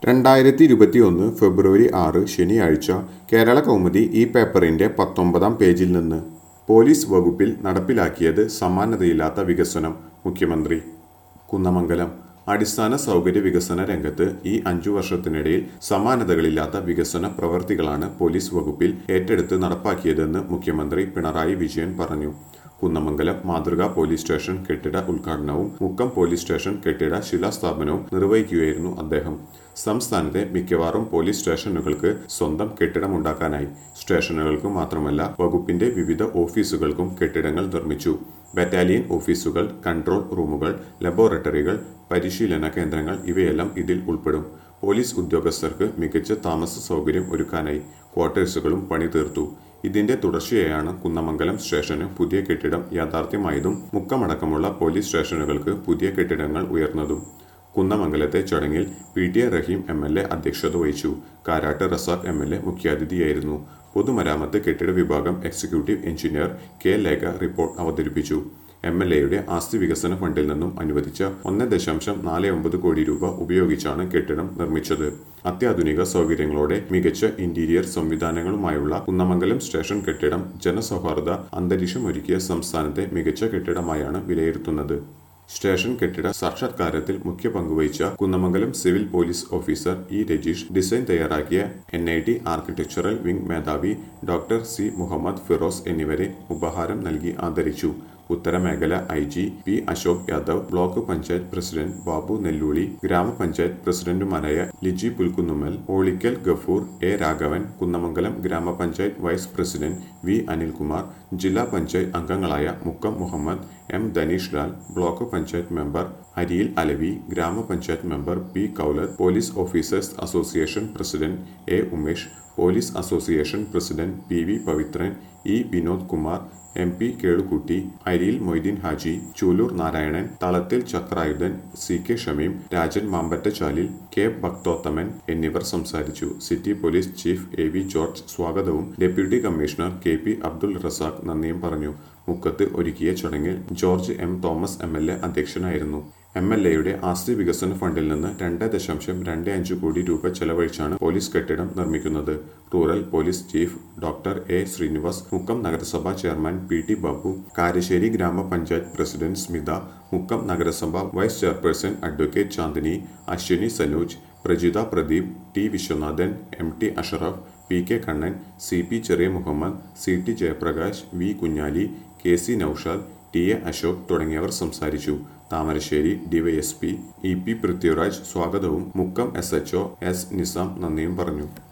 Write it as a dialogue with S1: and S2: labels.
S1: രണ്ടായിരത്തി ഇരുപത്തിയൊന്ന് ഫെബ്രുവരി ആറ് ശനിയാഴ്ച കേരള കൗമുദി ഈ പേപ്പറിന്റെ പത്തൊമ്പതാം പേജിൽ നിന്ന് പോലീസ് വകുപ്പിൽ നടപ്പിലാക്കിയത് സമാനതയില്ലാത്ത വികസനം മുഖ്യമന്ത്രി കുന്നമംഗലം അടിസ്ഥാന സൗകര്യ വികസന രംഗത്ത് ഈ അഞ്ചു വർഷത്തിനിടയിൽ സമാനതകളില്ലാത്ത വികസന പ്രവർത്തികളാണ് പോലീസ് വകുപ്പിൽ ഏറ്റെടുത്ത് നടപ്പാക്കിയതെന്ന് മുഖ്യമന്ത്രി പിണറായി വിജയൻ പറഞ്ഞു കുന്നമംഗലം മാതൃകാ പോലീസ് സ്റ്റേഷൻ കെട്ടിട ഉദ്ഘാടനവും മുക്കം പോലീസ് സ്റ്റേഷൻ കെട്ടിട ശിലാസ്ഥാപനവും നിർവഹിക്കുകയായിരുന്നു അദ്ദേഹം സംസ്ഥാനത്തെ മിക്കവാറും പോലീസ് സ്റ്റേഷനുകൾക്ക് സ്വന്തം കെട്ടിടമുണ്ടാക്കാനായി സ്റ്റേഷനുകൾക്ക് മാത്രമല്ല വകുപ്പിന്റെ വിവിധ ഓഫീസുകൾക്കും കെട്ടിടങ്ങൾ നിർമ്മിച്ചു ബറ്റാലിയൻ ഓഫീസുകൾ കൺട്രോൾ റൂമുകൾ ലബോറട്ടറികൾ പരിശീലന കേന്ദ്രങ്ങൾ ഇവയെല്ലാം ഇതിൽ ഉൾപ്പെടും പോലീസ് ഉദ്യോഗസ്ഥർക്ക് മികച്ച താമസ സൗകര്യം ഒരുക്കാനായി ക്വാർട്ടേഴ്സുകളും പണി തീർത്തു ഇതിന്റെ തുടർച്ചയായാണ് കുന്നമംഗലം സ്റ്റേഷന് പുതിയ കെട്ടിടം യാഥാർത്ഥ്യമായതും മുക്കമടക്കമുള്ള പോലീസ് സ്റ്റേഷനുകൾക്ക് പുതിയ കെട്ടിടങ്ങൾ ഉയർന്നതും കുന്നമംഗലത്തെ ചടങ്ങിൽ P T A Raheem M L A അധ്യക്ഷത വഹിച്ചു Karat Razak M L A മുഖ്യാതിഥിയായിരുന്നു പൊതുമരാമത്ത് കെട്ടിട വിഭാഗം executive engineer K Lekha report അവതരിപ്പിച്ചു എം എൽ എയുടെ ആസ്തി വികസന ഫണ്ടിൽ നിന്നും അനുവദിച്ച ഒന്ന് ദശാംശം നാല് ഒമ്പത് കോടി രൂപ ഉപയോഗിച്ചാണ് കെട്ടിടം നിർമ്മിച്ചത് അത്യാധുനിക സൗകര്യങ്ങളോടെ മികച്ച ഇന്റീരിയർ സംവിധാനങ്ങളുമായുള്ള കുന്നമംഗലം സ്റ്റേഷൻ കെട്ടിടം ജനസൗഹാർദ്ദ അന്തരീക്ഷമൊരുക്കിയ സംസ്ഥാനത്തെ മികച്ച കെട്ടിടമായാണ് വിലയിരുത്തുന്നത് സ്റ്റേഷൻ കെട്ടിട സാക്ഷാത്കാരത്തിൽ മുഖ്യ പങ്കുവഹിച്ച Kunnamangalam civil police officer E Rajeesh design തയ്യാറാക്കിയ N I T architectural wing മേധാവി ഡോക്ടർ സി മുഹമ്മദ് ഫിറോസ് എന്നിവരെ ഉപഹാരം നൽകി ആദരിച്ചു ഉത്തരമേഖല I G P Ashok Yadav block panchayat president Babu Nellooli ഗ്രാമപഞ്ചായത്ത് പ്രസിഡന്റുമാരായ ലിജി പുൽക്കുന്നുമ്മൽ ഓളിക്കൽ ഗഫൂർ എ രാഘവൻ കുന്നമംഗലം ഗ്രാമപഞ്ചായത്ത് വൈസ് പ്രസിഡന്റ് വി അനിൽകുമാർ ജില്ലാ പഞ്ചായത്ത് അംഗങ്ങളായ Mukkam Muhammad M Dhaneesh Lal block panchayat member Ariyil Alavi ഗ്രാമപഞ്ചായത്ത് member P Kaulath police officers association president A Umesh police association president P V Pavithran E Vinod Kumar M P Kelukutty Ariyil Moideen Haji Chooloor Narayanan Thalathil Chakrayudhan C K Shameem Rajan Mampattachalil K Bhakthothaman എന്നിവർ സംസാരിച്ചു city police chief A V George സ്വാഗതവും deputy commissioner K P Abdul Razak നന്ദിയും പറഞ്ഞു മുക്കത്ത് ഒരുക്കിയ ചടങ്ങിൽ George M Thomas M L A അധ്യക്ഷനായിരുന്നു M L എയുടെ ആസ്തി വികസന ഫണ്ടിൽ നിന്ന് രണ്ട് ദശാംശം രണ്ട് അഞ്ച് കോടി രൂപ ചെലവഴിച്ചാണ് പോലീസ് കെട്ടിടം നിർമ്മിക്കുന്നത് rural police chief doctor A Sreenivas Mukkam നഗരസഭാ chairman P T Babu Karassery ഗ്രാമപഞ്ചായത്ത് പ്രസിഡന്റ് സ്മിത മുക്കം നഗരസഭ vice chairperson advocate Chandini Aswini Sanoj Prajitha Pradeep T Viswanathan M T Ashraf P K Kannan C P Cheriya Muhammad C T Jayaprakash V Kunhali K C Noushad T A Ashok തുടങ്ങിയവർ സംസാരിച്ചു Thamarassery DYSP E P Prithviraj സ്വാഗതവും Mukkam S H S Nizam നന്ദിയും പറഞ്ഞു